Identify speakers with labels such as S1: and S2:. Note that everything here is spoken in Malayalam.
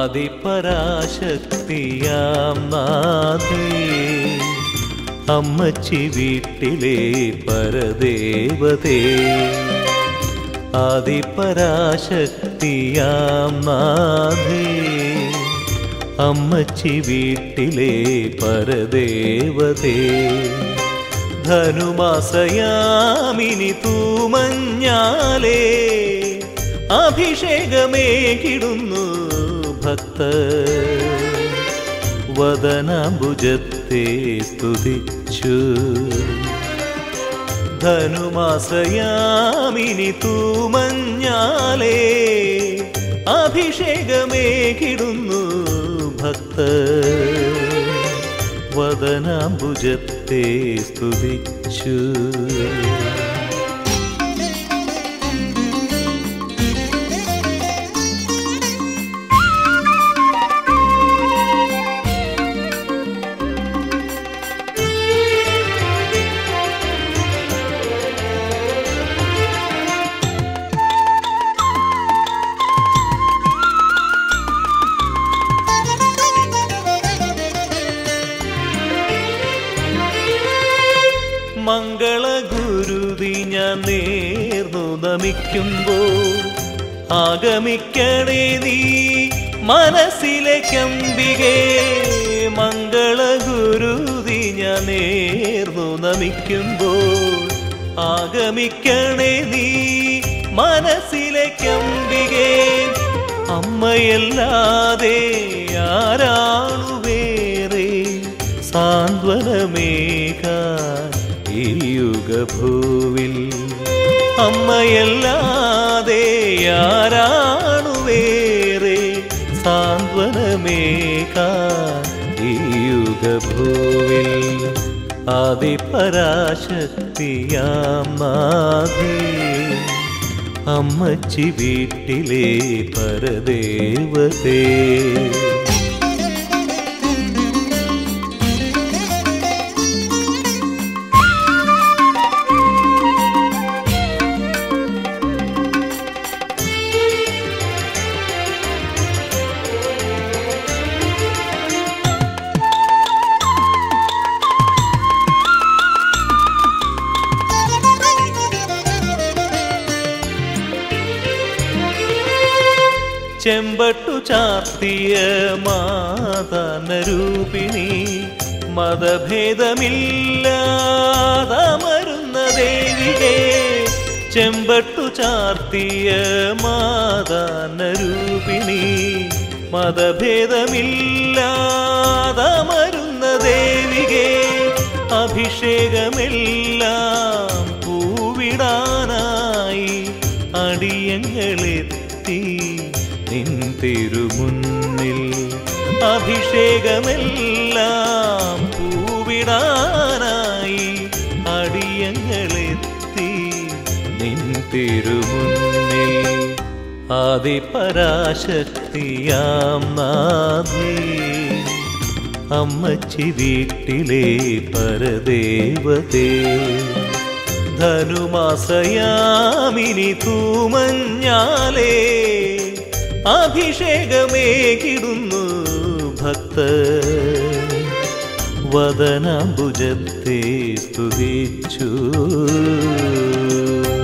S1: ആദിപരാശക്തിയാം നാഥേ അമ്മച്ചി വീട്ടിലെ പരദേവതേ ആദിപരാശക്തിയാം നാഥേ അമ്മച്ചി വീട്ടിലെ പരദേവതേ ധനുമാസയാമിനി തൂമഞ്ഞാലേ അഭിഷേകമേകിടുന്നു ഭക്ത വദനാംബുജത്തെ സ്തുതിച്ചു ധനുമാസയാമിനി തൂമഞ്ഞാലേ അഭിഷേകമേകിടുന്നു ഭക്ത വദനാംബുജത്തെ സ്തുതിച്ചു മംഗളഗുരുതി ഞാൻ നേർന്നു നമിക്കുമ്പോൾ ആഗമിക്കണേ നീ മനസ്സിലെ കമ്പികേ മംഗളഗുരുതി ഞാൻ നേർന്നു നമിക്കുമ്പോൾ ആഗമിക്കണേ നീ മനസ്സിലെ കമ്പികേ അമ്മയല്ലാതെ ആരാണു വേറെ സാന്ത്വനമേകാൻ ഈ യുഗഭൂവിൽ അമ്മയല്ലാതെ ആരാണു വേറെ സാന്ത്വനമേകാൻ ഈ യുഗഭൂവിൽ ആദിപരാശക്തിയാം നാഥേ അമ്മച്ചി വീട്ടിലെ പരദേവതേ ചെമ്പട്ടു ചാർത്തിയ മാതാനരൂപിണി മതഭേദമില്ലാതമരുന്ന ദേവികേ ചെമ്പട്ടു ചാർത്തിയ മാതാനരൂപിണി മതഭേദമില്ലാതമരുന്ന ദേവികേ അഭിഷേകമെല്ലാം പൂവിടാനായി അടിയങ്ങളെത്തി നിൻ തിരുമുന്നിൽ അഭിഷേകമെല്ലാം പൂവിടാനായി അടിയങ്ങളെത്തി നിൻ തിരുമുന്നിൽ ആദിപരാശക്തിയാം നാഥേ അമ്മച്ചി വീട്ടിലെ പരദേവതേ ധനുമാസയാമിനി തൂമഞ്ഞാലേ അഭിഷേകമേകിടുന്നു ഭക്ത വദനാംബുജത്തെ സ്തുതിച്ചു